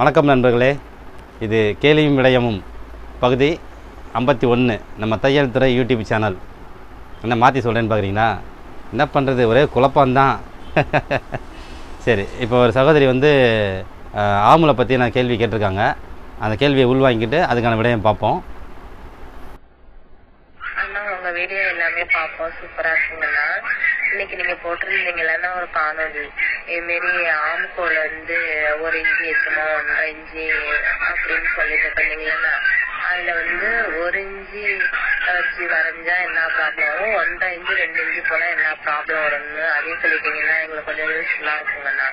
வணக்கம் நண்பர்களே இது கேலியும் விடயமும் பகுதி ஐம்பத்தி ஒன்று நம்ம தையல் துறை யூடியூப் சேனல் என்ன மாற்றி சொல்கிறேன்னு பார்க்குறீங்களா என்ன பண்ணுறது ஒரே குழப்பம்தான் சரி இப்போ ஒரு சகோதரி வந்து அஹ், ஆமுலை பற்றி நான் கேள்வி கேட்டிருக்காங்க அந்த கேள்வியை உள்வாங்கிட்டு அதுக்கான விடயம் பார்ப்போம் அண்ணா உங்க வீடியோ எல்லாமே பார்ப்போம் சூப்பரா இருக்குங்கண்ணா இன்னைக்கு நீங்க போட்டிருந்தீங்களா ஒரு காணொலி இது மாரி ஆம்கோல வந்து ஒரு இஞ்சி எத்துமா ஒன்றரை இஞ்சி அப்படின்னு சொல்லிட்டு பண்ணீங்களா அதுல வந்து ஒரு இஞ்சி வச்சு வரைஞ்சா என்ன ப்ராப்ளம் வரும் ஒன்றரை இஞ்சி ரெண்டு இஞ்சி போல என்ன ப்ராப்ளம் வரும்னு அதையும் சொல்லிட்டீங்கன்னா எங்களுக்கு கொஞ்சம் யூஸ்ஃபுல்லா இருக்குங்கண்ணா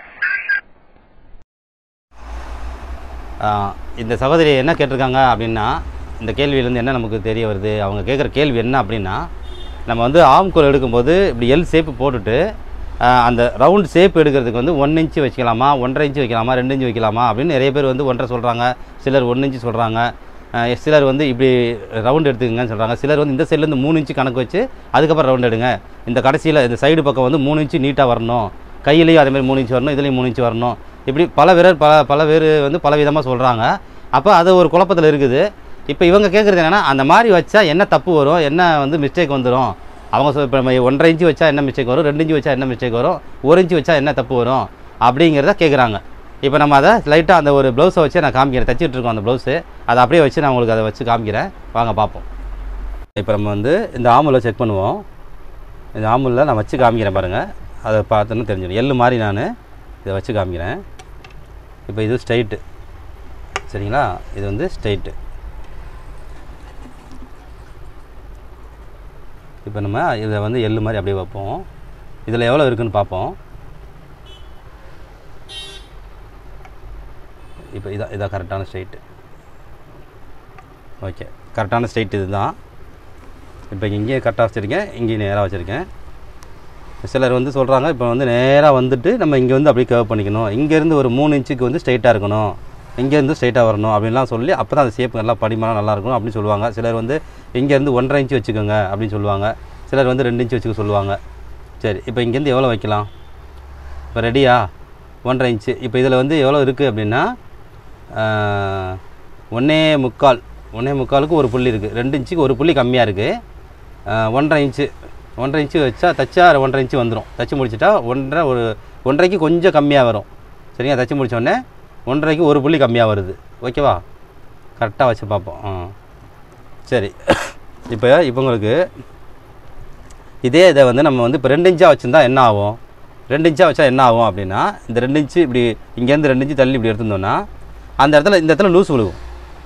ஆஹ், இந்த சகோதரி என்ன கேட்டிருக்காங்க அப்படின்னா இந்த கேள்வியிலேருந்து என்ன நமக்கு தெரிய வருது அவங்க கேட்குற கேள்வி என்ன அப்படின்னா நம்ம வந்து ஆம்கோல் எடுக்கும்போது இப்படி எல் ஷேப்பு போட்டுட்டு ஆஹ், அந்த ரவுண்ட் ஷேப் எடுக்கிறதுக்கு வந்து ஒன் இன்ச்சு வச்சுக்கலாமா ஒன்றரை இன்ச்சு வைக்கலாமா ரெண்டு இன்ச்சு வைக்கலாமா அப்படின்னு நிறைய பேர் வந்து ஒன்றரை சொல்கிறாங்க சிலர் ஒன்று இன்ச்சு சொல்கிறாங்க சிலர் வந்து இப்படி ரவுண்ட் எடுத்துக்கங்கன்னு சொல்கிறாங்க சிலர் வந்து இந்த சைட்லேருந்து மூணு இன்ச்சு கணக்கு வச்சு அதுக்கப்புறம் ரவுண்ட் எடுங்க இந்த கடைசியில் இந்த சைடு பக்கம் வந்து மூணு இன்ச்சு நீட்டாக வரணும் கையிலையும் அதே மாதிரி மூணு இன்ச்சு வரணும் இதுலேயும் மூணு இன்ச்சு வரணும் இப்படி பல வீரர் பல பல பேர் வந்து பல விதமாக சொல்கிறாங்க அப்போ அது ஒரு குழப்பத்தில் இருக்குது இப்போ இவங்க கேட்குறது என்னென்னா அந்த மாதிரி வச்சா என்ன தப்பு வரும் என்ன வந்து மிஸ்டேக் வந்துடும் அவங்க சொல் இப்போ நம்ம ஒன்றரை இன்ச்சு வச்சா என்ன மிஸ்டேக் வரும் ரெண்டு இன்ச்சு வச்சா என்ன மிஸ்டேக் வரும் ஒரு இன்ச்சு வச்சா என்ன தப்பு வரும் அப்படிங்கிறத கேட்குறாங்க இப்போ நம்ம அதை லைட்டாக அந்த ஒரு ப்ளவுஸை வச்சு நான் காமிக்கிறேன் தச்சிட்டு இருக்கோம் அந்த ப்ளவுஸு அதை அப்படியே வச்சு நான் உங்களுக்கு அதை வச்சு காமிக்கிறேன் வாங்க பார்ப்போம் இப்போ நம்ம வந்து இந்த ஆமுலை செக் பண்ணுவோம் இந்த ஆமுலில் நான் வச்சு காமிக்கிறேன் பாருங்கள் அதை பார்த்தோன்னு தெரிஞ்சிடும் எள்ளு மாதிரி நான் இதை வச்சு காமிக்கிறேன் இப்போ இது ஸ்ட்ரைட்டு சரிங்களா இது வந்து ஸ்ட்ரைட்டு இப்போ நம்ம இதை வந்து எள்ளு மாதிரி அப்படியே வைப்போம் இதில் எவ்வளோ இருக்குன்னு பார்ப்போம் இப்போ இதான் இதான் கரெக்டான ஸ்ட்ரைட்டு ஓகே கரெக்டான ஸ்ட்ரைட் இது தான் இப்போ இங்கேயே கரெக்டாக வச்சுருக்கேன் இங்கேயும் நேராக வச்சுருக்கேன் சிலர் வந்து சொல்கிறாங்க இப்போ வந்து நேராக வந்துட்டு நம்ம இங்கே வந்து அப்படியே கவர் பண்ணிக்கணும் இங்கேருந்து ஒரு மூணு இன்ச்சுக்கு வந்து ஸ்ட்ரைட்டாக இருக்கணும் இங்கேருந்து ஸ்ட்ரைட்டாக வரணும் அப்படின்லாம் சொல்லி அப்போ தான் அந்த ஷேப் நல்லா படிமானம் நல்லா இருக்கணும் அப்படின்னு சொல்லுவாங்க சிலர் வந்து இங்கேருந்து ஒன்றரை இன்ச்சு வச்சுக்கோங்க அப்படின்னு சொல்லுவாங்க சிலர் வந்து ரெண்டு இன்ச்சு வச்சுக்க சொல்லுவாங்க சரி இப்போ இங்கேருந்து எவ்வளோ வைக்கலாம் இப்போ ரெடியா ஒன்றரை இன்ச்சு இப்போ இதில் வந்து எவ்வளோ இருக்குது அப்படின்னா ஆஹ், ஒண்ணே முக்கால் ஒன்றே முக்காலுக்கு ஒரு புள்ளி இருக்குது ரெண்டு இன்ச்சுக்கு ஒரு புள்ளி கம்மியாக இருக்குது ஒன்றரை இன்ச்சு ஒன்றரை இன்ச்சு வச்சா தச்சா ஒன்றரை இன்ச்சு வந்துடும் தச்சு முடிச்சிட்டா ஒன்றரை ஒரு ஒன்றரைக்கு கொஞ்சம் கம்மியாக வரும் சரிங்க தச்சு முடிச்ச உடனே ஒன்றரைக்கு ஒரு புள்ளி கம்மியாக வருது ஓகேவா கரெக்டாக வச்சு பார்ப்போம் ஆ சரி இப்போ இவங்களுக்கு இதே இதை வந்து நம்ம வந்து இப்போ ரெண்டு இன்ச்சாக வச்சுருந்தா என்ன ஆகும் ரெண்டு இன்ச்சாக வச்சா என்ன ஆகும் அப்படின்னா இந்த ரெண்டு இன்ச்சு இப்படி இங்கேருந்து ரெண்டு இன்ச்சு தள்ளி இப்படி எடுத்திருந்தோம்னா அந்த இடத்துல இந்த இடத்துல லூஸ் விழுகும்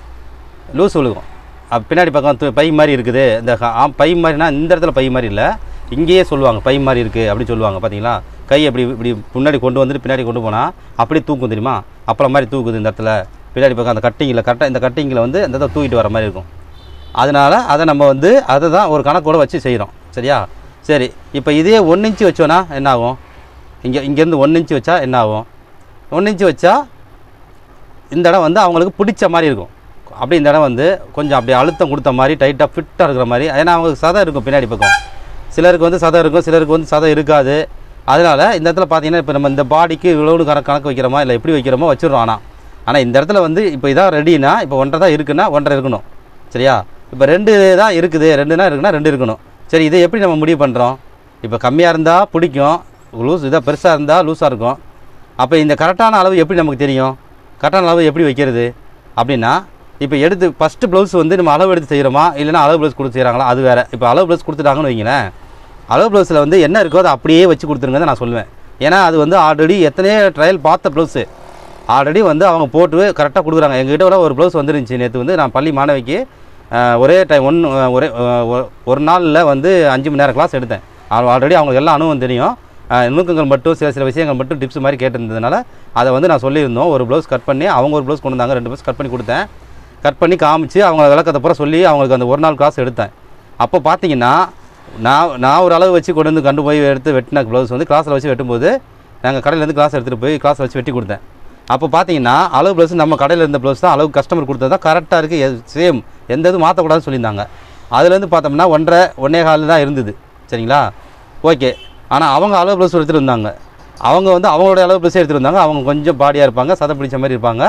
லூஸ் விழுகும் அப்ப பின்னாடி பக்கம் து- பை மாதிரி இருக்குது இந்த ஹ- ஆ, பை மாதிரினா இந்த இடத்துல பை மாதிரி இல்லை இங்கேயே சொல்லுவாங்க பை மாதிரி இருக்குது அப்படின்னு சொல்லுவாங்க பார்த்தீங்களா கை அப்படி இப்படி முன்னாடி கொண்டு வந்துட்டு பின்னாடி கொண்டு போனால் அப்படியே தூக்கும் தெரியுமா அப்புறம் மாதிரி தூக்குது இந்த இடத்துல பின்னாடி பக்கம் அந்த கட்டிங்கில் கரெக்டாக இந்த கட்டிங்கில் வந்து இந்த இடத்துல தூக்கிட்டு வர மாதிரி இருக்கும் அதனால் அதை நம்ம வந்து அதை தான் ஒரு கணக்கோட வச்சு செய்கிறோம் சரியா சரி இப்போ இதே ஒன்று இன்ச்சு வச்சோன்னா என்ன ஆகும் இங்கே இங்கேருந்து ஒன்று இன்ச்சு வச்சா என்ன ஆகும் ஒன்று இன்ச்சு வச்சா இந்த இடம் வந்து அவங்களுக்கு பிடிச்ச மாதிரி இருக்கும் அப்படி இந்த இடம் வந்து கொஞ்சம் அப்படி அழுத்தம் கொடுத்த மாதிரி டைட்டாக ஃபிட்டாக இருக்கிற மாதிரி ஏன்னா அவங்களுக்கு சதை இருக்கும் பின்னாடி பக்கம் சிலருக்கு வந்து சதை இருக்கும் சிலருக்கு வந்து சதை இருக்காது அதனால் இந்த இடத்துல பார்த்தீங்கன்னா இப்போ நம்ம இந்த பாடிக்கு இவ்வளவு கணக்கு கணக்கு வைக்கிறோமா இல்லை எப்படி வைக்கிறோமோ வச்சிடுறோம் ஆனால் ஆனால் இந்த இடத்துல வந்து இப்போ இதான் ரெடினா இப்போ ஒன்றரை தான் இருக்குன்னா ஒன்றரை இருக்கணும் சரியா இப்போ ரெண்டு தான் இருக்குது ரெண்டுனா இருக்குன்னா ரெண்டு இருக்கணும் சரி இதை எப்படி நம்ம முடிவு பண்ணுறோம் இப்போ கம்மியாக இருந்தால் பிடிக்கும் லூஸ் இதாக பெருசாக இருந்தால் லூஸாக இருக்கும் அப்போ இந்த கரெக்டான அளவு எப்படி நமக்கு தெரியும் கரெக்டான அளவு எப்படி வைக்கிறது அப்படின்னா இப்போ எடுத்து ஃபஸ்ட்டு ப்ளவுஸ் வந்து நம்ம அளவு எடுத்து செய்கிறோமா இல்லைன்னா அளவு ப்ளவுஸ் கொடுத்து செய்கிறாங்களா அது வேறு இப்போ அளவு ப்ளவுஸ் கொடுத்துட்டாங்கன்னு வைங்களேன் அளவு ப்ளவுஸில் வந்து என்ன இருக்கோ அதை அப்படியே வச்சு கொடுத்துருங்க நான் சொல்லுவேன் ஏன்னா அது வந்து ஆல்ரெடி எத்தனையோ ட்ரையல் பார்த்த ப்ளவுஸு ஆல்ரெடி வந்து அவங்க போட்டு கரெக்டாக கொடுக்குறாங்க எங்ககிட்ட கூட ஒரு ப்ளவுஸ் வந்துருந்துச்சு நேற்று வந்து நான் பள்ளி மாணவிக்கு அஹ், ஒரே டைம் ஒன் ஒரே அஹ், ஒ- ஒரு நாளில் வந்து அஞ்சு மணி நேரம் கிளாஸ் எடுத்தேன் ஆல்ரெடி அவங்களுக்கு எல்லா அனுபவம் தெரியும் அஹ், நுணுக்கங்கள் மட்டும் சில சில விஷயங்கள் மட்டும் டிப்ஸ் மாதிரி கேட்டிருந்ததுனால அதை வந்து நான் சொல்லியிருந்தோம் ஒரு ப்ளவுஸ் கட் பண்ணி அவங்க ஒரு ப்ளவுஸ் கொண்டு வந்தாங்க ரெண்டு ப்ளவுஸ் கட் பண்ணி கொடுத்தேன் கட் பண்ணி காமிச்சு அவங்க விளக்கத்தை பூரா சொல்லி அவங்களுக்கு அந்த ஒரு நாள் கிளாஸ் எடுத்தேன் அப்போ பார்த்தீங்கன்னா நான் நான் ஒரு அளவு வச்சு கொண்டு வந்து கண்டு போய் எடுத்து வெட்டின ப்ளவுஸ் வந்து கிளாஸில் வச்சு வெட்டும்போது நாங்கள் கடையிலேருந்து கிளாஸ் எடுத்துகிட்டு போய் கிளாஸில் வச்சு வெட்டி கொடுத்தேன் அப்போ பார்த்தீங்கன்னா அளவு ப்ளவுஸ் நம்ம கடையில் இருந்த ப்ளவுஸ் தான் அளவு கஸ்டமர் கொடுத்தது தான் கரெக்டாக இருக்குது சேம் எந்த இதுவும் மாற்றக்கூடாதுன்னு சொல்லியிருந்தாங்க அதுலேருந்து பார்த்தோம்னா ஒன்றரை ஒன்றே கால் தான் இருந்தது சரிங்களா ஓகே ஆனால் அவங்க அளவு ப்ளவுஸ் எடுத்துகிட்டு இருந்தாங்க அவங்க வந்து அவங்களோட அளவு ப்ளவுஸ் எடுத்துகிட்டு வந்தாங்க அவங்க கொஞ்சம் பாடியாக இருப்பாங்க சதை பிடிச்ச மாதிரி இருப்பாங்க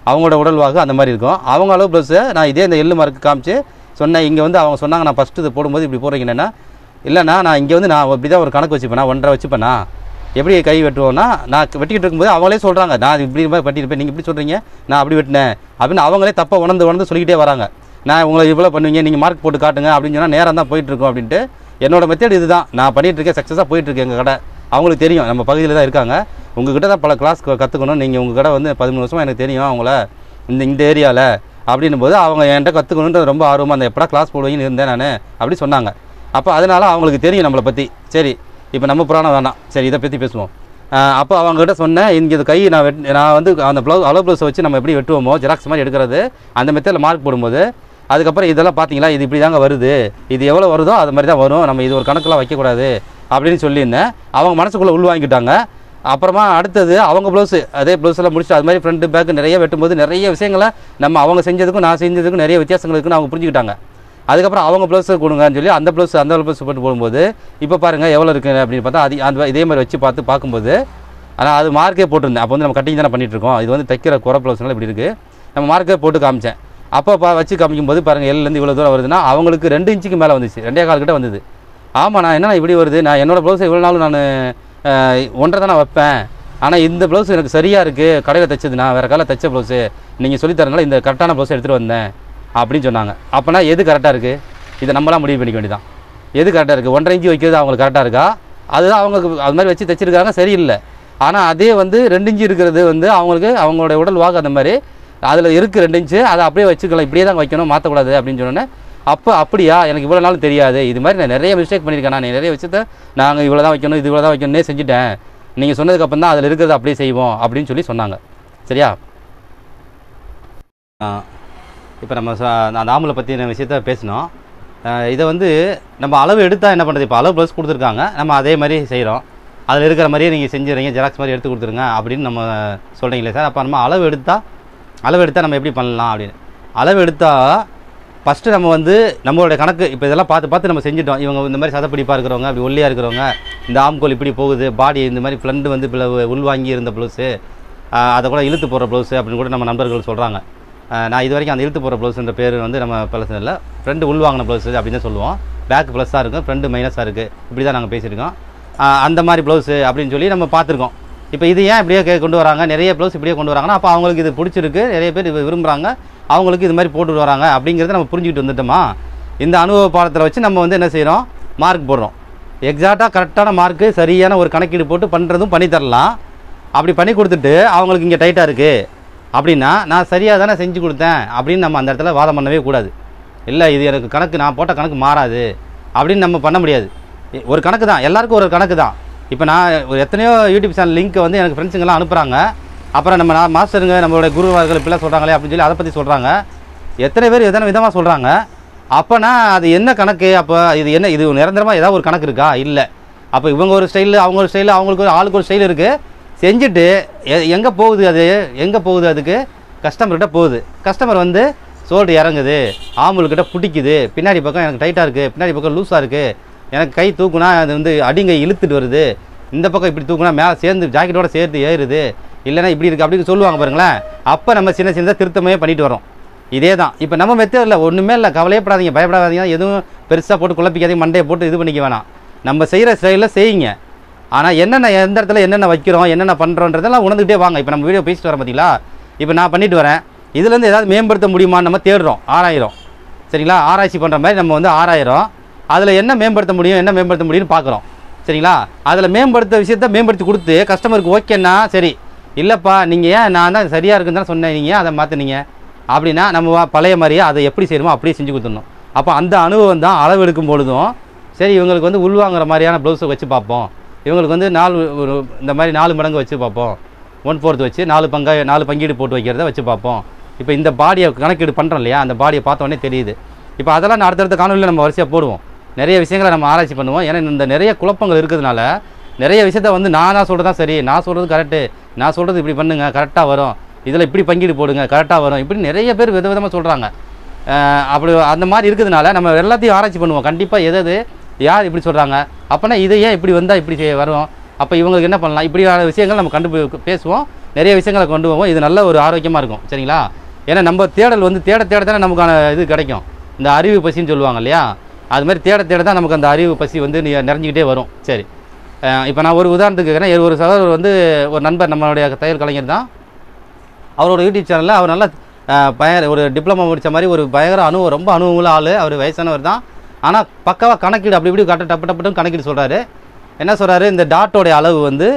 அவங்களோட உடல்வாகு அந்த மாதிரி இருக்கும் அவங்க அளவு ப்ளவுஸு நான் இதே இந்த எள்ளு மார்க்கு காமிச்சு சொன்னேன் இங்கே வந்து அவங்க சொன்னாங்க நான் ஃபஸ்ட்டு இது போடும்போது இப்படி போடுறீங்கன்னா இல்லைண்ணா நான் இங்கே வந்து நான் இப்படி தான் ஒரு கணக்கு வச்சுப்பேனா ஒன்றரை வச்சுப்பேனா எப்படி கை வெட்டுவோன்னா நான் வெட்டிக்கிட்டு இருக்கும்போது அவங்களே சொல்கிறாங்க நான் இப்படி மாதிரி வெட்டியிருப்பேன் நீங்கள் இப்படி சொல்கிறீங்க நான் அப்படி வெட்டினேன் அப்படின்னு அவங்களே தப்பாக உணர்ந்து உணர்ந்து சொல்லிக்கிட்டே வராங்க நான் உங்களை இவ்வளோ பண்ணுவீங்க நீங்கள் மார்க் போட்டு காட்டுங்க அப்படின்னு சொன்னால் நேரம் தான் போயிட்டுருக்கோம் அப்படின்ட்டு என்னோட மெத்தட் இதுதான் நான் பண்ணிட்டு இருக்கேன் சக்ஸஸாக போயிட்டுருக்கு எங்கள் கடை அவங்களுக்கு தெரியும் நம்ம பகுதியில் தான் இருக்காங்க உங்ககிட்ட தான் பல கிளாஸ் கற்றுக்கணும் நீங்கள் உங்கள் கடை வந்து பதிமூணு வருஷமாக எனக்கு தெரியும் அவங்கள இந்த இந்த ஏரியாவில் அப்படின்னும் போது அவங்க என்கிட்ட கற்றுக்கணுன்ற ரொம்ப ஆர்வமாக அந்த எப்படா கிளாஸ் போடுவீங்கன்னு இருந்தேன் நான் அப்படி சொன்னாங்க அப்போ அதனால் அவங்களுக்கு தெரியும் நம்மளை பற்றி சரி இப்போ நம்ம புராணம் வேணாம் சரி இதை பற்றி பேசுவோம் ஆஹ் அப்போ அவங்ககிட்ட சொன்னேன் இங்கே இது கை நான் வெட் நான் வந்து அந்த ப்ளவு அளவு ப்ளவுஸை வச்சு நம்ம எப்படி வெட்டுவோமோ ஜெராக்ஸ் மாதிரி எடுக்கிறது அந்த மெத்தடில் மார்க் போடும்போது அதுக்கப்புறம் இதெல்லாம் பார்த்தீங்களா இது இப்படி தாங்க வருது இது எவ்வளோ வருதோ அது மாதிரி தான் வரும் நம்ம இது ஒரு கணக்கெல்லாம் வைக்கக்கூடாது அப்படின்னு சொல்லியிருந்தேன் அவங்க மனசுக்குள்ளே உள்வாங்கிட்டாங்க அப்புறமா அடுத்தது அவங்க ப்ளவுஸு அதே ப்ளவுஸில் முடிச்சுட்டு அது மாதிரி ஃப்ரண்ட் பேக் நிறைய வெட்டும்போது நிறைய விஷயங்களை நம்ம அவங்க செஞ்சதுக்கும் நான் செஞ்சதுக்கும் நிறைய வித்தியாசங்கள் இருக்குன்னு அவங்க புரிஞ்சுக்கிட்டாங்க அதுக்கப்புறம் அவங்க ப்ளவுஸை கொடுங்கன்னு சொல்லி அந்த ப்ளவுஸ் அந்த ப்ளவுஸ் போட்டு போடும்போது இப்போ பாருங்கள் எவ்வளோ இருக்குது அப்படின்னு பார்த்தா அது அந்த இதே மாதிரி வச்சு பார்த்து பார்க்கும்போது ஆனால் அது மார்க்கே போட்டிருந்தேன் அப்போ வந்து நம்ம கட்டிங் தானே பண்ணிட்டு இருக்கோம் இது வந்து தைக்கிற குறை ப்ளவுஸ்னால இப்படி இருக்குது நம்ம மார்க்கே போட்டு காமிச்சேன் அப்போ பா வச்சு காமிக்கும்போது பாருங்கள் எல்லேருந்து இவ்வளோ தூரம் வருதுன்னா அவங்களுக்கு ரெண்டு இன்ச்சுக்கு மேலே வந்துச்சு ரெண்டே கால் கிட்ட வந்தது ஆமாம் நான் என்ன இப்படி வருது நான் என்னோட ப்ளவுஸை இவ்வளோ நாள் நான் ஒன்றரை தான் நான் வைப்பேன் ஆனால் இந்த ப்ளவுஸ் எனக்கு சரியாக இருக்குது கடையில் தைச்சது நான் வேறு காலையில் தைச்ச ப்ளவுஸு நீங்கள் சொல்லித்தரனால இந்த கரெக்டான ப்ளவுஸ் எடுத்துகிட்டு வந்தேன் அப்படின்னு சொன்னாங்க அப்போனா எது கரெக்டாக இருக்குது இதை நம்மளாம் முடிவு பண்ணிக்க வேண்டியதான் எது கரெக்டாக இருக்குது ஒன்றரை இன்ச்சு வைக்கிறது அவங்களுக்கு கரெக்டாக இருக்கா அதுதான் அவங்க அது மாதிரி வச்சு தைச்சிருக்காங்க சரியில்லை ஆனால் அதே வந்து ரெண்டு இன்ச்சு இருக்கிறது வந்து அவங்களுக்கு அவங்களோட உடல் வாக்கு அந்த மாதிரி அதில் இருக்குது ரெண்டு இன்ச்சு அதை அப்படியே வச்சுக்கலாம் இப்படியே தான் வைக்கணும் மாற்றக்கூடாது அப்படின்னு சொன்னோன்னே அப்போ அப்படியா எனக்கு இவ்வளோ நாள் தெரியாது இது மாதிரி நான் நிறைய மிஸ்டேக் பண்ணியிருக்கேன் நான் நிறைய விஷயத்த நாங்கள் இவ்வளோ தான் வைக்கணும் இது இவ்வளோ தான் வைக்கணும்னே செஞ்சுட்டேன் நீங்கள் சொன்னதுக்கப்புறம் தான் அதில் இருக்கிறத அப்படியே செய்வோம் அப்படின்னு சொல்லி சொன்னாங்க சரியா இப்போ நம்ம ச- அந்த ஆம்பளை பற்றின விஷயத்த பேசினோம் அஹ் இதை வந்து நம்ம அளவு எடுத்தால் என்ன பண்ணுறது இப்போ அளவு ப்ளஸ் கொடுத்துருக்காங்க நம்ம அதே மாதிரி செய்கிறோம் அதில் இருக்கிற மாதிரியே நீங்கள் செஞ்சுறீங்க ஜெராக்ஸ் மாதிரி எடுத்து கொடுத்துருங்க அப்படின்னு நம்ம சொல்கிறீங்களே சார் அப்போ நம்ம அளவு எடுத்தால் அளவு எடுத்தால் நம்ம எப்படி பண்ணலாம் அப்படின்னு அளவு எடுத்தால் ஃபஸ்ட்டு நம்ம வந்து நம்மளோட கணக்கு இப்போ இதெல்லாம் பார்த்து பார்த்து நம்ம செஞ்சுட்டோம் இவங்க இந்த மாதிரி சதப்பிடிப்பாக இருக்கிறவங்க அப்படி ஒல்லியாக இருக்கிறவங்க இந்த ஆம்கோல் இப்படி போகுது பாடி இந்த மாதிரி ஃப்ளண்டு வந்து இப்ப உள்வாங்கி இருந்த ப்ளவுஸு அதை கூட இழுத்து போடுற ப்ளவுஸு அப்படின்னு கூட நம்ம நண்பர்கள் சொல்கிறாங்க நான் இது வரைக்கும் அந்த இழுத்து போகிற ப்ளவுஸ்ன்ற பேர் வந்து நம்ம பழசு இல்லை ஃப்ரெண்டு உள்வாங்கின ப்ளவுஸ் அப்படின்னு தான் சொல்லுவோம் பேக் ப்ளஸ்ஸாக இருக்கும் ஃப்ரெண்டு மைனஸாக இருக்குது இப்படி தான் நாங்கள் பேசியிருக்கோம் ஆஹ் அந்த மாதிரி ப்ளவுஸு அப்படின்னு சொல்லி நம்ம பார்த்துருக்கோம் இப்போ இது ஏன் இப்படியே கே- கொண்டு வராங்க நிறைய ப்ளவுஸ் இப்படியே கொண்டு வராங்கன்னா அப்போ அவங்களுக்கு இது பிடிச்சிருக்கு நிறைய பேர் இது விரும்புகிறாங்க அவங்களுக்கு இது மாதிரி போட்டு வராங்க அப்படிங்கிறத நம்ம புரிஞ்சுக்கிட்டு வந்துட்டோமா இந்த அனுபவ பாடத்தில் வச்சு நம்ம வந்து என்ன செய்கிறோம் மார்க் போடுறோம் எக்ஸாக்டாக கரெக்டான மார்க்கு சரியான ஒரு கணக்கீடு போட்டு பண்ணுறதும் பண்ணி தரலாம் அப்படி பண்ணி கொடுத்துட்டு அவங்களுக்கு இங்கே டைட்டாக இருக்குது அப்படின்னா நான் சரியாக தானே செஞ்சு கொடுத்தேன் அப்படின்னு நம்ம அந்த இடத்துல வாதம் பண்ணவே கூடாது இல்லை இது எனக்கு கணக்கு நான் போட்ட கணக்கு மாறாது அப்படின்னு நம்ம பண்ண முடியாது எ- ஒரு கணக்கு தான் எல்லாருக்கும் ஒரு கணக்கு தான் இப்போ நான் ஒரு எத்தனையோ யூடியூப் சேனல் லிங்க்கை வந்து எனக்கு ஃப்ரெண்ட்ஸுங்கெல்லாம் அனுப்புகிறாங்க அப்புறம் நம்ம நான் மாஸ்டருங்க நம்மளோட குருவார்கள் இப்படிலாம் சொல்கிறாங்களே அப்படின்னு சொல்லி அதை பற்றி சொல்கிறாங்க எத்தனை பேர் எத்தனை விதமாக சொல்கிறாங்க அப்போனா அது என்ன கணக்கு அப்போ இது என்ன இது நிரந்தரமாக ஏதாவது ஒரு கணக்கு இருக்கா இல்லை அப்போ இவங்க ஒரு ஸ்டைலு அவங்க ஒரு ஸ்டைலு அவங்களுக்கு ஒரு ஆளுக்கு ஒரு ஸ்டைல் இருக்குது செஞ்சுட்டு எங்கே போகுது அது எங்கே போகுது அதுக்கு கஸ்டமர்கிட்ட போகுது கஸ்டமர் வந்து சோல்டு இறங்குது ஆம்புல்கிட்ட பிடிக்குது பின்னாடி பக்கம் எனக்கு டைட்டாக இருக்குது பின்னாடி பக்கம் லூஸாக இருக்குது எனக்கு கை தூக்குனா அது வந்து அடிங்கை இழுத்துட்டு வருது இந்த பக்கம் இப்படி தூக்குனா மேலே சேர்ந்து ஜாக்கெட்டோட சேர்த்து ஏறுது இல்லைன்னா இப்படி இருக்குது அப்படின்னு சொல்லுவாங்க பாருங்களேன் அப்போ நம்ம சின்ன சின்னதாக திருத்தமே பண்ணிட்டு வரோம் இதே தான் இப்போ நம்ம மெத்தடில் ஒன்றுமே இல்லை கவலையப்படாதீங்க பயப்படாதீங்க எதுவும் பெருசாக போட்டு குழப்பிக்காதீங்க மண்டையை போட்டு இது பண்ணிக்க வேணாம் நம்ம செய்கிற ஸ்டைலில் செய்யுங்க ஆனால் என்னென்ன எந்த இடத்துல என்னென்ன வைக்கிறோம் என்னென்ன பண்ணுறோன்றதெல்லாம் உணர்ந்துகிட்டே வாங்க இப்போ நம்ம வீடியோ பேசிட்டு வரோம் பார்த்தீங்களா இப்போ நான் பண்ணிட்டு வரேன் இதுலேருந்து ஏதாவது மேம்படுத்த முடியுமான்னு நம்ம தேடுறோம் ஆராயிரம் சரிங்களா ஆராய்ச்சி பண்ணுற மாதிரி நம்ம வந்து ஆராயிரம் அதில் என்ன மேம்படுத்த முடியும் என்ன மேம்படுத்த முடியும்னு பார்க்குறோம் சரிங்களா அதில் மேம்படுத்த விஷயத்த மேம்படுத்தி கொடுத்து கஸ்டமருக்கு ஓகேன்னா சரி இல்லைப்பா நீங்கள் ஏன் நான் தான் சரியாக இருக்குன்னு தான் சொன்னேன் நீங்கள் அதை மாற்றினீங்க அப்படின்னா நம்ம வா- பழைய மாதிரியே அதை எப்படி செய்யணுமோ அப்படியே செஞ்சு கொடுத்துடணும் அப்போ அந்த அனுபவம் தான் அளவு எடுக்கும் பொழுதும் சரி இவங்களுக்கு வந்து உள்வாங்குற மாதிரியான ப்ளவுஸை வச்சு பார்ப்போம் இவங்களுக்கு வந்து நாலு ஒரு இந்த மாதிரி நாலு மடங்கு வச்சு பார்ப்போம் ஒன் ஃபோர்த் வச்சு நாலு பங்கா நாலு பங்கீடு போட்டு வைக்கிறத வச்சு பார்ப்போம் இப்போ இந்த பாடியை கணக்கீடு பண்ணுறோம் இல்லையா அந்த பாடியை பார்த்தோன்னே தெரியுது இப்போ அதெல்லாம் நான் அடுத்தடுத்த காணொலியில் நம்ம வரிசையாக போடுவோம் நிறைய விஷயங்களை நம்ம ஆராய்ச்சி பண்ணுவோம் ஏன்னா இந்த நிறைய குழப்பங்கள் இருக்கிறதுனால நிறைய விஷயத்த வந்து நானாக சொல்கிறது தான் சரி நான் சொல்கிறது கரெக்டு நான் சொல்கிறது இப்படி பண்ணுங்க கரெக்டாக வரும் இதில் இப்படி பங்கீடு போடுங்க கரெக்டாக வரும் இப்படி நிறைய பேர் வித விதமாக சொல்கிறாங்க அப்படி அந்த மாதிரி இருக்கிறதுனால நம்ம எல்லாத்தையும் ஆராய்ச்சி பண்ணுவோம் கண்டிப்பாக எது எது யார் இப்படி சொல்கிறாங்க அப்போனா இது ஏன் இப்படி வந்தால் இப்படி செய்ய வரும் அப்போ இவங்களுக்கு என்ன பண்ணலாம் இப்படியான விஷயங்கள் நம்ம கண்டு பேசுவோம் நிறைய விஷயங்களை கொண்டு போவோம் இது நல்ல ஒரு ஆரோக்கியமாக இருக்கும் சரிங்களா ஏன்னா நம்ம தேடல் வந்து தேட தேட தானே நமக்கான இது கிடைக்கும் இந்த அறிவு பசின்னு சொல்லுவாங்க இல்லையா அது மாதிரி தேட தேட தான் நமக்கு அந்த அறிவு பசி வந்து நீ நிறைஞ்சிக்கிட்டே வரும் சரி இப்போ நான் ஒரு உதாரணத்துக்கு கேட்குறேன் ஒரு சகோதரர் வந்து ஒரு நண்பர் நம்மளுடைய தையல் கலைஞர் தான் அவரோட யூடியூப் சேனலில் அவர் நல்ல அஹ், பயங்கர ஒரு டிப்ளமோ முடித்த மாதிரி ஒரு பயங்கர அனுபவம் ரொம்ப அனுபவமுள்ள ஆள் அவர் வயசானவர் தான் ஆனால் பக்காவாக கணக்கீடு அப்படி இப்படி கட்ட டப்பு டப்பு டப்புன்னு கணக்கீடு சொல்கிறாரு என்ன சொல்கிறாரு இந்த டாட்டோடைய அளவு வந்து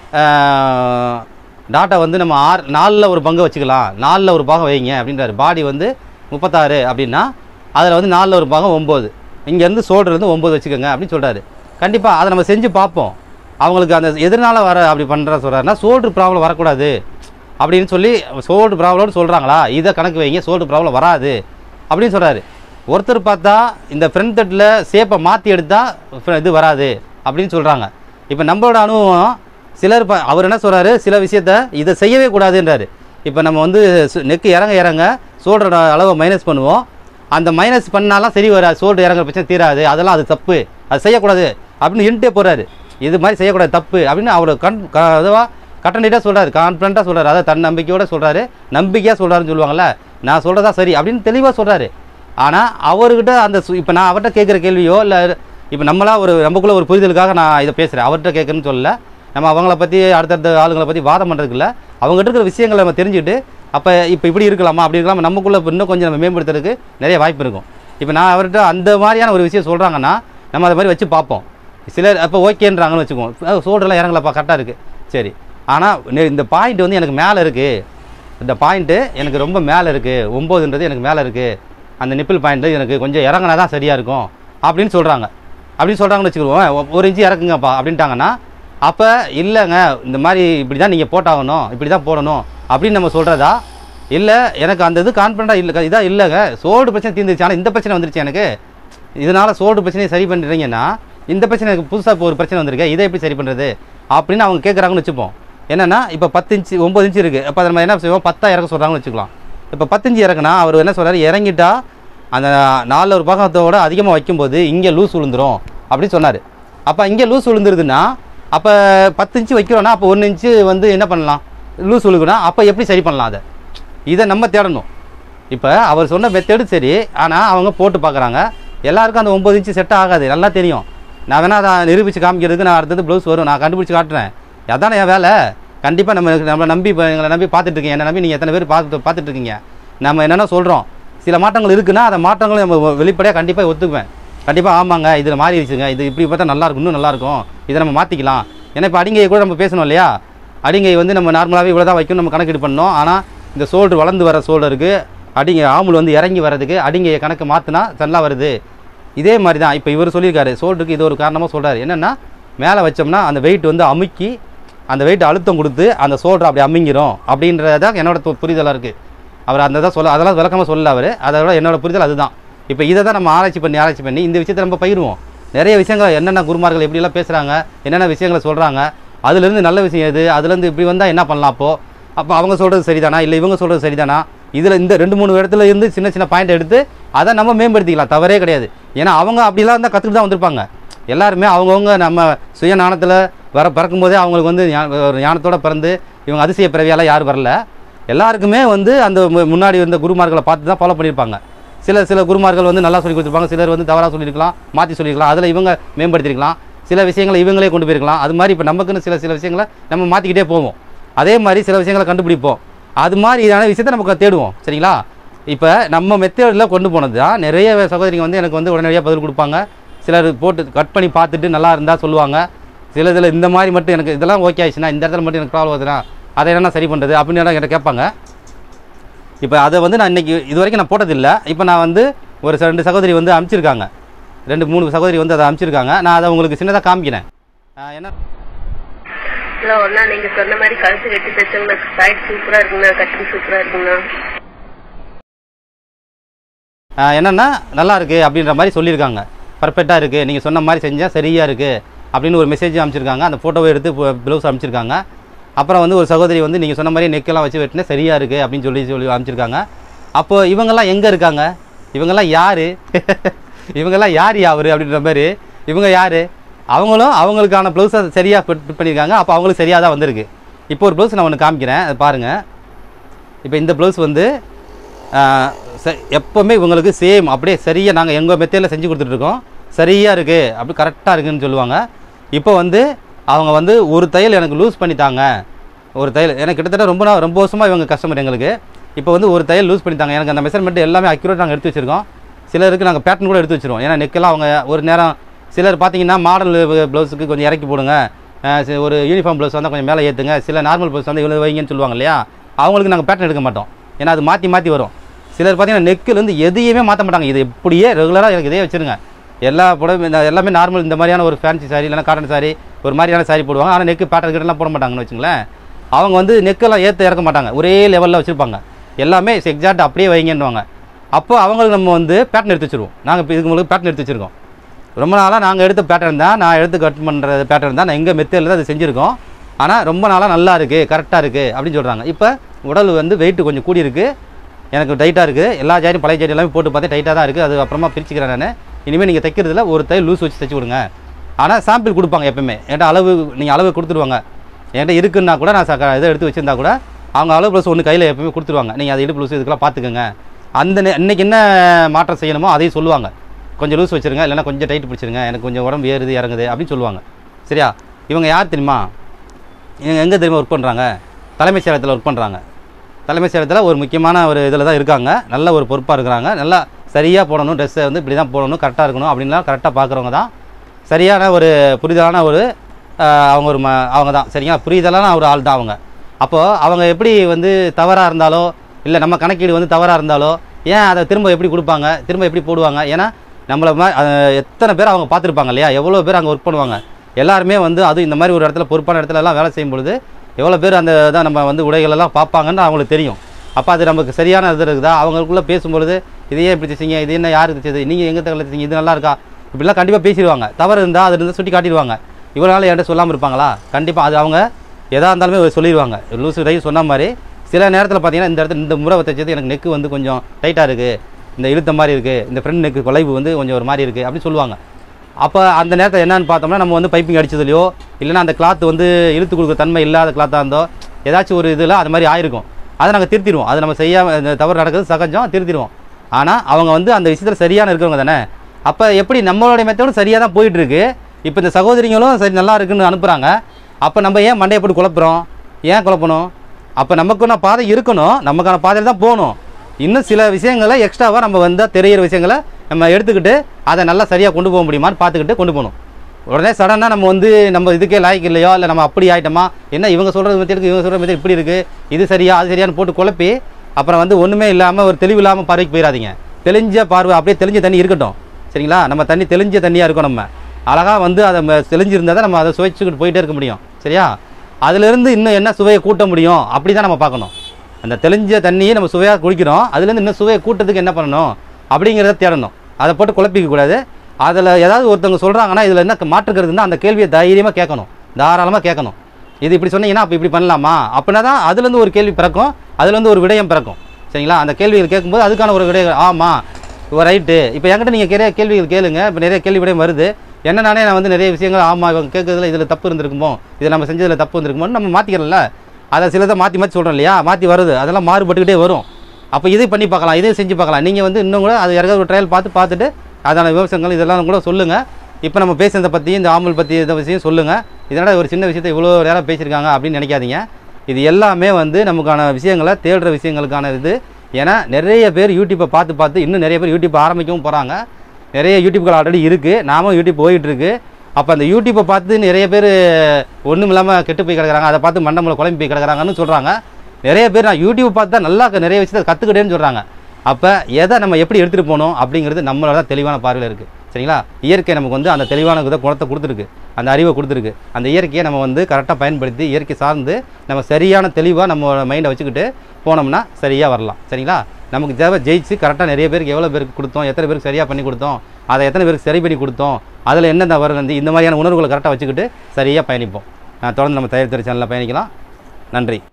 டாட்டா வந்து நம்ம ஆறு நாலில் ஒரு பங்கு வச்சுக்கலாம் நாலில் ஒரு பாகம் வைங்க அப்படின்றாரு பாடி வந்து முப்பத்தாறு அப்படின்னா அதில் வந்து நாலில் ஒரு பாகம் ஒம்பது இங்கேருந்து சோல்டர்லேருந்து ஒம்பது வச்சுக்கோங்க அப்படின்னு சொல்கிறாரு கண்டிப்பாக அதை நம்ம செஞ்சு பார்ப்போம் அவங்களுக்கு அந்த எதனால வர அப்படி பண்ணுற சொல்கிறாருன்னா சோல்டர் ப்ராப்ளம் வரக்கூடாது அப்படின்னு சொல்லி சோல்டு ப்ராப்ளம்னு சொல்கிறாங்களா இதை கணக்கு வைங்க சோல்டு ப்ராப்ளம் வராது அப்படின்னு சொல்கிறாரு ஒருத்தர் பார்த்தா இந்த ஃப்ரண்ட் தட்டில் சேப்பை மாற்றி எடுத்தால் இது வராது அப்படின்னு சொல்கிறாங்க இப்போ நம்மளோட அனுபவம் சிலர் ப அவர் என்ன சொல்கிறாரு சில விஷயத்த இதை செய்யவே கூடாதுன்றாரு இப்போ நம்ம வந்து நெக்கு இறங்க இறங்க சோல்டரோட அளவை மைனஸ் பண்ணுவோம் அந்த மைனஸ் பண்ணாலாம் சரி வராது சோல்டர் இறங்குற பிரச்சனை தீராது அதெல்லாம் அது தப்பு அது செய்யக்கூடாது அப்படின்னு இன்ட்டே போகிறாரு இது மாதிரி செய்யக்கூடாது தப்பு அப்படின்னு அவர் கண் அதுவாக கட்டணிட்டாக சொல்கிறாரு கான்ஃபிடண்ட்டாக சொல்கிறாரு அதாவது தன் நம்பிக்கையோட சொல்கிறாரு நம்பிக்கையாக சொல்கிறாருன்னு சொல்லுவாங்கள்ல நான் சொல்கிறதா சரி அப்படின்னு தெளிவாக சொல்கிறாரு ஆனால் அவர்கிட்ட அந்த இப்போ நான் அவர்கிட்ட கேட்குற கேள்வியோ இல்லை இப்போ நம்மளா ஒரு நமக்குள்ள ஒரு புரிதலுக்காக நான் இதை பேசுகிறேன் அவர்கிட்ட கேட்குறேன்னு சொல்லல நம்ம அவங்கள பற்றி அடுத்தடுத்த ஆளுங்களை பற்றி வாதம் பண்ணுறதுக்கு இல்லை அவங்ககிட்ட இருக்கிற விஷயங்களை நம்ம தெரிஞ்சுக்கிட்டு அப்போ இப்போ இப்படி இருக்கலாமா அப்படி இருக்கலாமா நமக்குள்ளே இன்னும் கொஞ்சம் நம்ம மேம்படுத்துறதுக்கு நிறைய வாய்ப்பு இருக்கும் இப்போ நான் அவர்கிட்ட அந்த மாதிரியான ஒரு விஷயம் சொல்கிறாங்கன்னா நம்ம அதை மாதிரி வச்சு பார்ப்போம் சிலர் அப்போ ஓகேன்றாங்கன்னு வச்சுக்குவோம் சோல்டர்லாம் இறங்கலப்பா கரெக்டாக இருக்குது சரி ஆனால் இந்த பாயிண்ட் வந்து எனக்கு மேலே இருக்குது இந்த பாயிண்ட்டு எனக்கு ரொம்ப மேலே இருக்குது ஒம்போதுன்றது எனக்கு மேலே இருக்குது அந்த நிப்பிள் பாயிண்ட்டு எனக்கு கொஞ்சம் இறங்கினா தான் சரியாக இருக்கும் அப்படின்னு சொல்கிறாங்க அப்படின்னு சொல்கிறாங்கன்னு வச்சுக்கிடுவோம் ஒ- ஒரு இன்ச்சு இறக்குங்கப்பா அப்படின்ட்டாங்கன்னா அப்போ இல்லைங்க இந்த மாதிரி இப்படி தான் நீங்கள் போட்டாகணும் இப்படி தான் போடணும் அப்படின்னு நம்ம சொல்கிறதா இல்லை எனக்கு அந்த இது கான்ஃபிடண்ட்டாக இல்லை இதாக இல்லைங்க சோல்டு பிரச்சனை தீர்ந்துருச்சு ஆனால் இந்த பிரச்சனை வந்துருச்சு எனக்கு இதனால் சோல்டு பிரச்சனையை சரி பண்ணுறீங்கன்னா இந்த பிரச்சனை எனக்கு புதுசாக இப்போ ஒரு பிரச்சனை வந்திருக்கு இதை எப்படி சரி பண்ணுறது அப்படின்னு அவங்க கேட்குறாங்கன்னு வச்சுப்போம் என்னன்னா இப்போ பத்து இன்ச்சு ஒம்பது இன்ச்சு இருக்குது அப்போ நம்ம என்ன செய்வோம் பத்தா இறக்க சொல்கிறாங்கன்னு வச்சுக்கலாம் இப்போ பத்து இன்ச்சு இறக்குனா அவர் என்ன சொல்றாரு இறங்கிட்டா அந்த நாலு ஒரு பாகத்தோட அதிகமாக வைக்கும்போது இங்கே லூஸ் விழுந்துரும் அப்படின்னு சொன்னார் அப்போ இங்கே லூஸ் விழுந்துருதுன்னா அப்போ பத்து இன்ச்சு வைக்கிறோன்னா அப்போ ஒன்று இன்ச்சு வந்து என்ன பண்ணலாம் லூஸ் விழுகுனா அப்போ எப்படி சரி பண்ணலாம் அதை இதை நம்ம தேடணும் இப்போ அவர் சொன்ன மெத்தடு சரி ஆனால் அவங்க போட்டு பார்க்குறாங்க எல்லாருக்கும் அந்த ஒம்பது இன்ச்சு செட் ஆகாது நல்லா தெரியும் நான் வேணா அதை நிரூபித்து காமிக்கிறதுக்கு நான் அடுத்தது ப்ளவுஸ் வரும் நான் கண்டுபிடிச்சி காட்டுறேன் அதானே என் வேலை கண்டிப்பாக நம்ம நம்மளை நம்பி இப்போ எங்களை நம்பி பார்த்துட்டு இருக்கீங்க என்னை நம்பி நீங்கள் எத்தனை பேர் பார்த்து பார்த்துட்டு இருக்கீங்க நம்ம என்னென்ன சொல்கிறோம் சில மாற்றங்கள் இருக்குன்னா அந்த மாற்றங்களும் நம்ம வெளிப்படையாக கண்டிப்பாக ஒத்துக்குவேன் கண்டிப்பாக ஆமாங்க இதில் மாறிடுச்சுங்க இது இப்படி பார்த்தா நல்லா இருக்கும் இன்னும் நல்லா இருக்கும் இதை நம்ம மாற்றிக்கலாம் ஏன்னா இப்போ அடிங்கையை கூட நம்ம பேசணும் இல்லையா அடிங்கை வந்து நம்ம நார்மலாகவே இவ்வளோ தான் வைக்கணும் நம்ம கணக்கீடு பண்ணோம் ஆனால் இந்த சோல்டர் வளர்ந்து வர சோல்டருக்கு அடிங்கை ஆமுல் வந்து இறங்கி வர்றதுக்கு அடிங்கையை கணக்கு மாற்றினா நல்லா வருது இதே மாதிரி தான் இப்போ இவர் சொல்லியிருக்காரு சோல்டருக்கு இது ஒரு காரணமாக சொல்கிறாரு என்னென்னா மேலே வச்சோம்னா அந்த வெயிட் வந்து அமுக்கி அந்த வெயிட் அழுத்தம் கொடுத்து அந்த சோல்டர் அப்படி அமுங்கிரும் அப்படின்றதான் என்னோட து- புரிதலாக இருக்குது அவர் அந்த தான் சொல்ல அதெல்லாம் விளக்கமாக சொல்லல அவர் அதோட என்னோட புரிதல் அதுதான் இப்போ இதை தான் நம்ம ஆராய்ச்சி பண்ணி ஆராய்ச்சி பண்ணி இந்த விஷயத்தை நம்ம பகிர்வோம் நிறைய விஷயங்கள் என்னென்ன குருமார்கள் எப்படியெல்லாம் பேசுகிறாங்க என்னென்ன விஷயங்களை சொல்கிறாங்க அதுலேருந்து நல்ல விஷயம் எது அதுலேருந்து இப்படி வந்தால் என்ன பண்ணலாம் அப்போ அப்போ அவங்க சொல்கிறது சரிதானா இல்லை இவங்க சொல்கிறது சரிதானா இதில் இந்த ரெண்டு மூணு இடத்துல இருந்து சின்ன சின்ன பாயிண்ட் எடுத்து அதை நம்ம மேம்படுத்திக்கலாம் தவறே கிடையாது ஏன்னா அவங்க அப்படிலாம் இருந்தால் கற்றுட்டு தான் வந்திருப்பாங்க எல்லாருமே அவங்கவுங்க நம்ம சுய ஞானத்தில் வர பிறக்கும்போதே அவங்களுக்கு வந்து ஞா- ஒரு ஞானத்தோட பிறந்து இவங்க அதிசய பிறவியால் யாரும் வரல எல்லாருக்குமே வந்து அந்த மு- முன்னாடி இருந்த குருமார்களை பார்த்து தான் ஃபாலோ பண்ணியிருப்பாங்க சில சில குருமார்கள் வந்து நல்லா சொல்லி கொடுத்துருப்பாங்க சிலர் வந்து தவறாக சொல்லியிருக்கலாம் மாற்றி சொல்லியிருக்கலாம் அதில் இவங்க மேம்படுத்திருக்கலாம் சில விஷயங்களை இவங்களே கொண்டு போயிருக்கலாம் அது மாதிரி இப்போ நமக்குன்னு சில சில விஷயங்களை நம்ம மாற்றிக்கிட்டே போவோம் அதே மாதிரி சில விஷயங்களை கண்டுபிடிப்போம் அது மாதிரியான விஷயத்தை நமக்கு தேடுவோம் சரிங்களா இப்போ நம்ம மெத்தேடில் கொண்டு போனது தான் நிறைய சகோதரிங்க வந்து எனக்கு வந்து உடனடியாக பதில் கொடுப்பாங்க சிலர் போட்டு கட் பண்ணி பார்த்துட்டு நல்லா இருந்தால் சொல்லுவாங்க சில இதில் இந்த மாதிரி மட்டும் எனக்கு இதெல்லாம் ஓகே ஆயிடுச்சுன்னா இந்த இடத்துல மட்டும் எனக்கு ப்ராப்ளம் வருதுன்னா அதை என்ன சரி பண்ணுறது அப்படின்னு எல்லாம் என்கிட்ட கேட்பாங்க இப்போ அதை வந்து நான் இன்னைக்கு இது வரைக்கும் நான் போட்டதில்லை இப்போ நான் வந்து ஒரு ச- ரெண்டு சகோதரி வந்து அனுப்பிச்சிருக்காங்க ரெண்டு மூணு சகோதரி வந்து அதை அனுப்பிச்சிருக்காங்க நான் அதை உங்களுக்கு சின்னதாக காமிக்கிறேன் ஆஹ் என்ன இல்லை ஒன்றா நீங்கள் சொன்ன மாதிரி கழுத்து கட்டி தைச்சோம்னா சைட் சூப்பராக இருக்குங்கண்ணா கட்டிங் சூப்பராக இருக்குங்கண்ணா ஆஹ் என்னன்னா நல்லா இருக்கு அப்படின்ற மாதிரி சொல்லியிருக்காங்க பர்ஃபெக்டாக இருக்குது நீங்கள் சொன்ன மாதிரி செஞ்சால் சரியாக இருக்குது அப்படின்னு ஒரு மெசேஜ் அனுப்பிச்சிருக்காங்க அந்த ஃபோட்டோவை எடுத்து ப்ளவுஸ் அனுப்பிச்சிருக்காங்க அப்புறம் வந்து ஒரு சகோதரி வந்து நீங்கள் சொன்ன மாதிரி நெக்கெல்லாம் வச்சு வெட்டினா சரியாக இருக்குது அப்படின்னு சொல்லி சொல்லி அனுப்பிச்சிருக்காங்க அப்போ இவங்கெல்லாம் எங்கே இருக்காங்க இவங்கெல்லாம் யார் இவங்கெல்லாம் யார் யாவர் அப்படின்ற மாதிரி இவங்க யார் அவங்களும் அவங்களுக்கான ப்ளவுஸை சரியாக ஃபிட் பண்ணியிருக்காங்க அப்போ அவங்களுக்கு சரியாக தான் வந்திருக்கு இப்போ ஒரு ப்ளவுஸ் நான் ஒன்று காமிக்கிறேன் அது பாருங்கள் இப்போ இந்த ப்ளவுஸ் வந்து ஆஹ், ச- எப்போவுமே இவங்களுக்கு சேம் அப்படியே சரியாக நாங்கள் எங்கள் மெத்தேடில் செஞ்சு கொடுத்துட்ருக்கோம் சரியாக இருக்குது அப்படி கரெக்டாக இருக்குன்னு சொல்லுவாங்க இப்போ வந்து அவங்க வந்து ஒரு தையல் எனக்கு லூஸ் பண்ணித்தாங்க ஒரு தையல் எனக்கு கிட்டத்தட்ட ரொம்ப நாள் ரொம்ப வருஷமாக இவங்க கஸ்டமர் எங்களுக்கு இப்போ வந்து ஒரு தையல் லூஸ் பண்ணித்தாங்க எனக்கு அந்த மெஷர்மெண்ட் எல்லாமே அக்யூரேட் நாங்கள் எடுத்து வச்சுருக்கோம் சிலருக்கு நாங்கள் பேட்டர்ன் கூட எடுத்து வச்சிருவோம் ஏன்னா நெக்கெல்லாம் அவங்க ஒரு நேரம் சிலர் பார்த்தீங்கன்னா மாடல் ப்ளவுஸுக்கு கொஞ்சம் இறக்கி போடுங்க அஹ் சி- ஒரு யூனிஃபார்ம் ப்ளவுஸ் வந்தால் கொஞ்சம் மேலே ஏற்றுங்க சில நார்மல் ப்ளவுஸ் வந்து இவ்வளோ வைங்கன்னு சொல்லுவாங்க இல்லையா அவங்களுக்கு நாங்கள் பேட்டர்ன் எடுக்க மாட்டோம் ஏன்னா அது மாற்றி மாற்றி வரும் சிலர் பார்த்தீங்கன்னா நெக்கிலேருந்து எதையுமே மாற்ற மாட்டாங்க இது இப்படியே ரெகுலராக எனக்கு இதே வச்சுருங்க எல்லா புடவை இந்த எல்லாமே நார்மல் இந்த மாதிரியான ஒரு ஃபேன்சி சாரி இல்லைனா காட்டன் சாரி ஒரு மாதிரியான சாரி போடுவாங்க ஆனால் நெக்கு பேட்டர்ன் கிட்டலாம் போட மாட்டாங்கன்னு வச்சுங்களேன் அவங்க வந்து நெக்கெல்லாம் ஏற்ற இறக்க மாட்டாங்க ஒரே லெவலில் வச்சுருப்பாங்க எல்லாமே எக்ஸாக்ட் அப்படியே வைங்கன்னுவாங்க அப்போ அவங்களுக்கு நம்ம வந்து பேட்டர்ன் எடுத்து வச்சுருவோம் நாங்கள் இப்போ இதுக்கு உங்களுக்கு பேட்டர்ன் எடுத்து வச்சுருக்கோம் ரொம்ப நாளாக நாங்கள் எடுத்த பேட்டர்ன் தான் நான் எடுத்து கட் பண்ணுற பேட்டர்ன் தான் நான் எங்கள் மெத்தேடில் தான் அது செஞ்சுருக்கோம் ஆனால் ரொம்ப நாளாக நல்லா இருக்குது கரெக்டாக இருக்குது அப்படின்னு சொல்கிறாங்க இப்போ உடல் வந்து வெயிட் கொஞ்சம் கூடி இருக்கு எனக்கு டைட்டாக இருக்குது எல்லா ஜாரியும் பழைய ஜாரி எல்லாமே போட்டு பார்த்தேன் டைட்டாக தான் இருக்குது அது அப்புறமா பிரிச்சுக்கிறேன் நான் இனிமேல் நீங்கள் தைக்கிறதுல ஒரு தை லூஸ் வச்சு தைச்சு கொடுங்க ஆனால் சாம்பிள் கொடுப்பாங்க எப்பவுமே என்கிட்ட அளவு நீங்கள் அளவு கொடுத்துருவாங்க என்கிட்ட இருக்குன்னா கூட நான் ச- இதை எடுத்து வச்சிருந்தா கூட அவங்க அளவு ப்ளஸ் ஒன்று கையில் எப்பவுமே கொடுத்துருவாங்க நீங்கள் அது இடுப்பு ப்ளஸ் இதுக்கெல்லாம் பார்த்துக்கோங்க அந்த நே- இன்னைக்கு என்ன மாற்றம் செய்யணுமோ அதையும் சொல்லுவாங்க கொஞ்சம் லூஸ் வச்சிருங்க இல்லைன்னா கொஞ்சம் டைட் பிடிச்சிருங்க எனக்கு கொஞ்சம் உடம்பு ஏறுது இறங்குது அப்படின்னு சொல்லுவாங்க சரியா இவங்க யார் தெரியுமா இவங்க எங்கே தெரியுமா ஒர்க் பண்ணுறாங்க தலைமைச் செயலகத்தில் ஒர்க் பண்ணுறாங்க தலைமைச் செயலகத்தில் ஒரு முக்கியமான ஒரு இதில் தான் இருக்காங்க நல்ல ஒரு பொறுப்பாக இருக்கிறாங்க நல்லா சரியாக போடணும் ட்ரெஸ்ஸை வந்து இப்படி தான் போடணும் கரெக்டாக இருக்கணும் அப்படின்லாம் கரெக்டாக பார்க்குறவங்க தான் சரியான ஒரு புரிதலான ஒரு ஆஹ், அவங்க ஒரு ம அவங்க தான் சரிங்களா புரிதலான ஒரு ஆள் தான் அவங்க அப்போது அவங்க எப்படி வந்து தவறாக இருந்தாலோ இல்லை நம்ம கணக்கீடு வந்து தவறாக இருந்தாலோ ஏன் அதை திரும்ப எப்படி கொடுப்பாங்க திரும்ப எப்படி போடுவாங்க ஏன்னா நம்மளை மா அஹ், எத்தனை பேர் அவங்க பார்த்துருப்பாங்க இல்லையா எவ்வளோ பேர் அங்கே ஒர்க் பண்ணுவாங்க எல்லாருமே வந்து அதுவும் இந்த மாதிரி ஒரு இடத்துல பொறுப்பான இடத்துல எல்லாம் வேலை செய்யும் பொழுது எவ்வளோ பேர் அந்த இதை நம்ம வந்து உடைகளெல்லாம் பார்ப்பாங்கன்னு அவங்களுக்கு தெரியும் அப்போ அது நமக்கு சரியான இது இருக்குதா அவங்களுக்குள்ளே பேசும்பொழுது இதையே இப்படி தைச்சிங்க இது என்ன யார் தைச்சது நீங்கள் எங்கே தகவல் தைச்சிங்க இது நல்லா இருக்கா இப்படிலாம் கண்டிப்பாக பேசிடுவாங்க தவறு இருந்தால் அது இருந்தால் சுட்டி காட்டிடுவாங்க இவ்வளோ நாள் என்கிட்ட சொல்லாமல் இருப்பாங்களா கண்டிப்பாக அது அவங்க எதாக இருந்தாலுமே சொல்லிடுவாங்க லூசு டை சொன்ன மாதிரி சில நேரத்தில் பார்த்தீங்கன்னா இந்த இடத்துல இந்த முறை தைச்சது எனக்கு நெக்கு வந்து கொஞ்சம் டைட்டாக இருக்குது இந்த இழுத்த மாதிரி இருக்குது இந்த ஃப்ரண்ட் நெக்கு குலைவு வந்து கொஞ்சம் ஒரு மாதிரி இருக்குது அப்படின்னு சொல்லுவாங்க அப்போ அந்த நேரத்தில் என்னன்னு பார்த்தோம்னா நம்ம வந்து பைப்பிங் அடிச்சதுலையோ இல்லைன்னா அந்த கிளாத் வந்து இழுத்து கொடுக்குற தன்மை இல்லாத கிளாத்தாக இருந்தோ ஏதாச்சும் ஒரு இதில் அது மாதிரி ஆயிருக்கும் அதை நாங்கள் திருத்திடுவோம் அது நம்ம செய்யாமல் இந்த தவறு நடக்கிறது சகஜம் திருத்திடுவோம் ஆனால் அவங்க வந்து அந்த விஷயத்தில் சரியான இருக்கிறவங்க தானே அப்போ எப்படி நம்மளுடைய மெத்தடும் சரியாக தான் போயிட்டு இருக்கு இப்போ இந்த சகோதரிங்களும் சரி நல்லா இருக்குன்னு அனுப்புகிறாங்க அப்போ நம்ம ஏன் மண்டையை போட்டு குழப்புறோம் ஏன் குழப்பணும் அப்போ நமக்குன்னு பாதை இருக்கணும் நமக்கான பாதையில் தான் போகணும் இன்னும் சில விஷயங்களை எக்ஸ்ட்ராவாக நம்ம வந்து தெரியிற விஷயங்களை நம்ம எடுத்துக்கிட்டு அதை நல்லா சரியாக கொண்டு போக முடியுமான்னு பார்த்துக்கிட்டு கொண்டு போகணும் உடனே சடனாக நம்ம வந்து நம்ம இதுக்கே லாய்க்கு இல்லையோ இல்லை நம்ம அப்படி ஆயிட்டோமா என்ன இவங்க சொல்கிறது மெத்தேடுக்கு இவங்க சொல்கிற மெத்தேட் இப்படி இருக்குது இது சரியா அது சரியான்னு போட்டு குழப்பி அப்புறம் வந்து ஒன்றுமே இல்லாமல் ஒரு தெளிவு இல்லாமல் பார்வைக்கு போயிடாதீங்க தெளிஞ்ச பார்வை அப்படியே தெளிஞ்ச தண்ணி இருக்கட்டும் சரிங்களா நம்ம தண்ணி தெளிஞ்ச தண்ணியாக இருக்கும் நம்ம அழகாக வந்து அதை ம- தெளிஞ்சிருந்தா தான் நம்ம அதை சுவைச்சுக்கிட்டு போயிட்டே இருக்க முடியும் சரியா அதுலேருந்து இன்னும் என்ன சுவையை கூட்ட முடியும் அப்படி தான் நம்ம பார்க்கணும் அந்த தெளிஞ்ச தண்ணியை நம்ம சுவையாக குடிக்கிறோம் அதுலேருந்து இன்னும் சுவையை கூட்டத்துக்கு என்ன பண்ணணும் அப்படிங்கிறத தேடணும் அதை போட்டு குழப்பிக்க கூடாது அதில் ஏதாவது ஒருத்தவங்க சொல்கிறாங்கன்னா இதில் என்ன மாற்றுக்கிறது இருந்தால் அந்த கேள்வியை தைரியமாக கேட்கணும் தாராளமாக கேட்கணும் இது இப்படி சொன்னீங்கன்னா அப்போ இப்படி பண்ணலாமா அப்படின்னா தான் அதுலேருந்து ஒரு கேள்வி பிறக்கும் அதுலேருந்து ஒரு விடயம் பிறக்கும் சரிங்களா அந்த கேள்விகள் கேட்கும்போது அதுக்கான ஒரு விடயம் ஆமாம் இப்போ ரைட்டு இப்போ என்கிட்ட நீங்கள் நிறைய கேள்விகள் கேளுங்க இப்போ நிறைய கேள்வி விடயம் வருது என்ன நானே நான் வந்து நிறைய விஷயங்கள் ஆமாம் இவங்க கேட்கறதுல இதில் தப்பு இருந்திருக்குமோ இதில் நம்ம செஞ்சதில் தப்பு இருந்திருக்குமோன்னு நம்ம மாற்றிக்கிறோம்ல அதை சிலதை மாற்றி மாற்றி சொல்கிறோம் இல்லையா மாற்றி வருது அதெல்லாம் மாறுபட்டுக்கிட்டே வரும் அப்போ இதை பண்ணி பார்க்கலாம் இதை செஞ்சு பார்க்கலாம் நீங்கள் வந்து இன்னும் கூட அது யாராவது ஒரு ட்ரையல் பார்த்து பார்த்துட்டு அதான விமர்சனங்கள் இதெல்லாம் கூட சொல்லுங்கள் இப்போ நம்ம பேசுனதை பற்றி இந்த ஆமல் பற்றி இந்த விஷயம் சொல்லுங்கள் இதனால் ஒரு சின்ன விஷயத்தை இவ்வளோ நேரம் பேசியிருக்காங்க அப்படின்னு நினைக்காதீங்க இது எல்லாமே வந்து நமக்கான விஷயங்களை தேடுற விஷயங்களுக்கான இது ஏன்னா நிறைய பேர் யூடியூப்பை பார்த்து பார்த்து இன்னும் நிறைய பேர் யூடியூப் ஆரம்பிக்கவும் போகிறாங்க நிறைய யூடியூப்கள் ஆல்ரெடி இருக்குது நாமும் யூடியூப் போயிட்டு இருக்கு அப்போ அந்த யூடியூப்பை பார்த்து நிறைய பேர் ஒன்றும் இல்லாமல் கெட்டு போய் கிடக்குறாங்க அதை பார்த்து மண்டமலை குழம்பி போய் கிடக்குறாங்கன்னு சொல்கிறாங்க நிறைய பேர் நான் யூடியூப் பார்த்து தான் நல்லா நிறைய விஷயத்தை கற்றுக்கிட்டேன்னு சொல்கிறாங்க அப்போ எதை நம்ம எப்படி எடுத்துகிட்டு போகணும் அப்படிங்கிறது நம்மளோட தான் தெளிவான பார்வையில் இருக்குது சரிங்களா இயற்கை நமக்கு வந்து அந்த தெளிவான இதை குணத்தை கொடுத்துருக்கு அந்த அறிவை கொடுத்துருக்கு அந்த இயற்கையை நம்ம வந்து கரெக்டாக பயன்படுத்தி இயற்கை சார்ந்து நம்ம சரியான தெளிவாக நம்ம மைண்டை வச்சுக்கிட்டு போனோம்னா சரியாக வரலாம் சரிங்களா நமக்கு தேவை ஜெயிச்சு கரெக்டாக நிறைய பேருக்கு எவ்வளோ பேருக்கு கொடுத்தோம் எத்தனை பேருக்கு சரியாக பண்ணி கொடுத்தோம் அதை எத்தனை பேருக்கு சரி பண்ணி கொடுத்தோம் அதில் என்னென்ன வருது இந்த மாதிரியான உணர்வுகளை கரெக்டாக வச்சுக்கிட்டு சரியாக பயணிப்போம் நான் தொடர்ந்து நம்ம தயார் சேனலில் பயணிக்கலாம் நன்றி